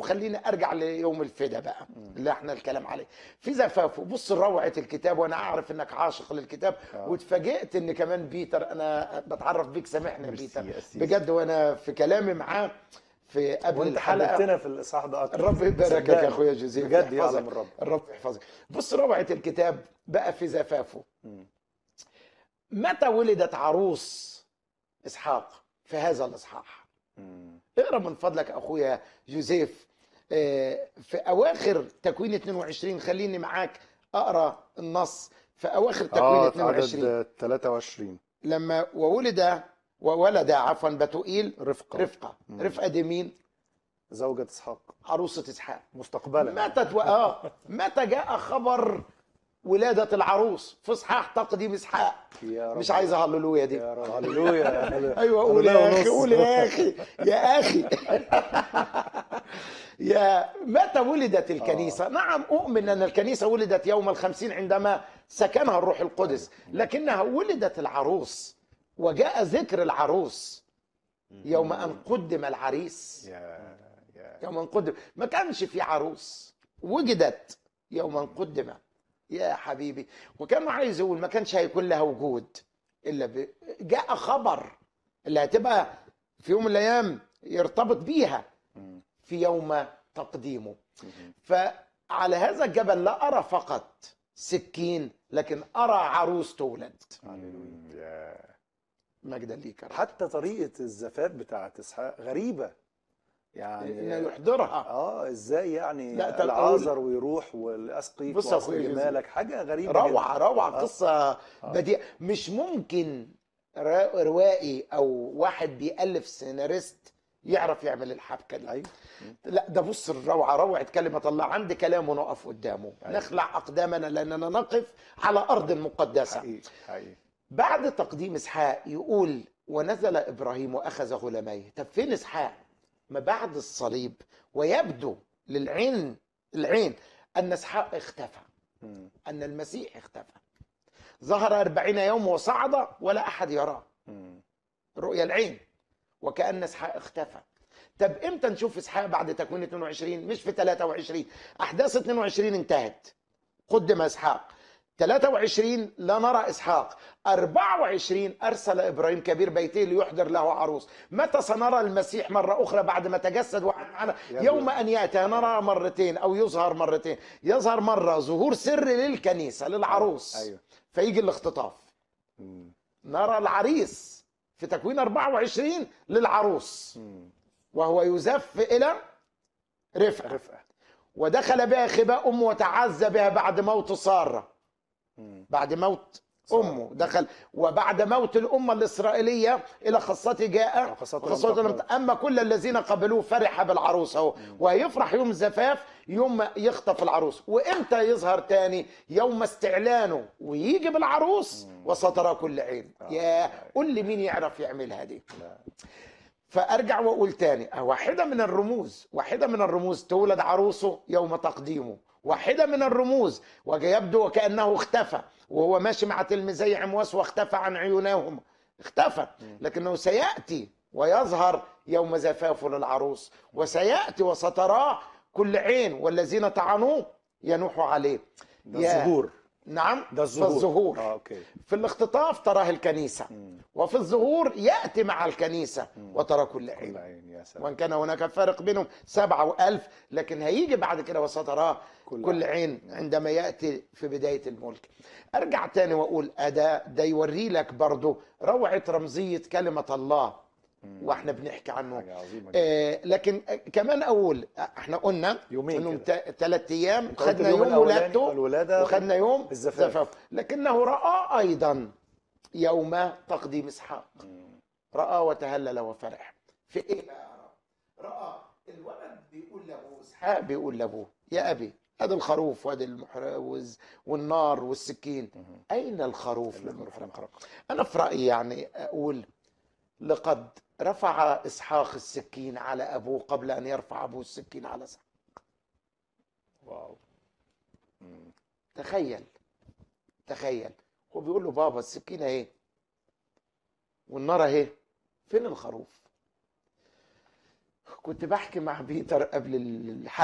وخليني ارجع ليوم الفدا بقى اللي احنا الكلام عليه في زفافه بص روعه الكتاب وانا اعرف انك عاشق للكتاب آه. واتفاجئت ان كمان بيتر انا بتعرف بيك سامحني يا ميرسي بيتر يا أسيس. بجد وانا في كلامي معاه في قبل وانت الحلقه حببتنا في الاصحاح ده اكتر الرب يباركك صدقني. يا اخويا جوزيف بجد يحفظك. يعلم الرب الرب يحفظك بص روعه الكتاب بقى في زفافه مم. متى ولدت عروس اسحاق في هذا الاصحاح مم. اقرا من فضلك اخويا جوزيف آه، في اواخر تكوين 22 خليني معاك اقرا النص في اواخر تكوين اه 22 عدد 23 لما وولد وولد عفوا بتوئيل رفقة رفقه مم. رفقه دي مين زوجة اسحاق عروسه اسحاق مستقبلا متى تو... اه متى جاء خبر ولاده العروس في اصحاح تقديم اسحاق يا رب مش عايز هللويا دي يا رب هللويا ايوه قول هللويا يا اخي ونص. قول يا اخي يا اخي يا متى ولدت الكنيسة؟ نعم أؤمن أن الكنيسة ولدت يوم الخمسين عندما سكنها الروح القدس لكنها ولدت العروس وجاء ذكر العروس يوم أن قدم العريس يا يا يوم أن قدم ما كانش في عروس وجدت يوم أن قدم يا حبيبي وكان عايز يقول ما كانش هيكون لها وجود إلا ب... جاء خبر اللي هتبقى في يوم من الأيام يرتبط بيها مم. في يوم تقديمه مم. فعلى هذا الجبل لا أرى فقط سكين لكن أرى عروس تولد مم. يا مجدا ليك يا رب. حتى طريقة الزفاف بتاعت اسحاق غريبة يعني إنه يحضرها اه ازاي يعني لا، طب العازر ويروح والاسقيك بص يا وأسقي أخويا جمالك حاجة غريبة روعة روعة آه. قصة آه. بديعة مش ممكن را- روائي أو واحد بيألف سيناريست يعرف يعمل الحبكة دي ايوه لا ده بص الروعة روعة كلمة الله عند كلام ونقف قدامه أيوة. نخلع أقدامنا لأننا نقف على أرض مقدسة حقيقي حقيقي بعد تقديم اسحاق يقول ونزل ابراهيم واخذ غلاميه طب فين اسحاق ما بعد الصليب ويبدو للعين العين ان اسحاق اختفى مم. ان المسيح اختفى ظهر أربعين يوم وصعد ولا احد يراه مم. رؤيا العين وكأن اسحاق اختفى طب امتى نشوف اسحاق بعد تكوين 22 مش في 23 احداث 22 انتهت قدم اسحاق 23 لا نرى اسحاق 24 ارسل ابراهيم كبير بيته ليحضر له عروس متى سنرى المسيح مره اخرى بعد ما تجسد واحد معنا يا يوم ان ياتي نرى مرتين او يظهر مرتين يظهر مره ظهور سري للكنيسه للعروس ايوه فيجي الاختطاف مم. نرى العريس في تكوين 24 للعروس مم. وهو يزف الى رفقه رفقه ودخل بها خباء امه وتعزى بها بعد موت ساره مم. بعد موت سارة. امه دخل وبعد موت الامه الاسرائيليه الى خاصته جاء وخاصته لم وخاصته لم تقبل. اما كل الذين قبلوه فرح بالعروس اهو وهيفرح يوم الزفاف يوم ما يخطف العروس وامتى يظهر تاني يوم استعلانه ويجي بالعروس وسترى كل عين آه. يا قول لي مين يعرف يعملها دي لا. فارجع واقول تاني واحده من الرموز واحده من الرموز تولد عروسه يوم تقديمه واحده من الرموز ويبدو وكانه اختفى وهو ماشي مع تلميذي عمواس واختفى عن عيونهم اختفى لكنه سياتي ويظهر يوم زفافه للعروس وسياتي وستراه كل عين والذين طعنوه ينوحوا عليه ده يا- الظهور نعم ده الظهور فالظهور اه اوكي في الاختطاف تراه الكنيسه مم. وفي الظهور ياتي مع الكنيسه وترى كل كل عين عين يا سلام وان كان هناك فارق بينهم سبعة وألف لكن هيجي بعد كده وستراه كل كل عين عندما يأتي في بداية الملك أرجع تاني وأقول أداء ده يوري لك برضو روعة رمزية كلمة الله مم. واحنا بنحكي عنه حاجه عظيمه جدا آه لكن آه، كمان أقول آه، احنا قلنا يومين انهم كده. ثلاث ايام أنت قلت خدنا اليوم يوم الأولاني ولادته الولاده وخدنا يوم الزفاف. زفاف لكنه رأى أيضا يوم تقديم إسحاق مم. راى وتهلل وفرح في ايه بقى رأى؟ راى الولد بيقول لابوه اسحاق بيقول لابوه يا ابي ادي الخروف وادي المحرز والنار والسكين مم. اين الخروف الذي للمحرق محرق. انا في رايي يعني اقول لقد رفع اسحاق السكين على ابوه قبل ان يرفع ابوه السكين على اسحاق واو مم. تخيل تخيل هو بيقول له بابا السكينه اهي والنار اهي فين الخروف كنت بحكي مع بيتر قبل الحلقه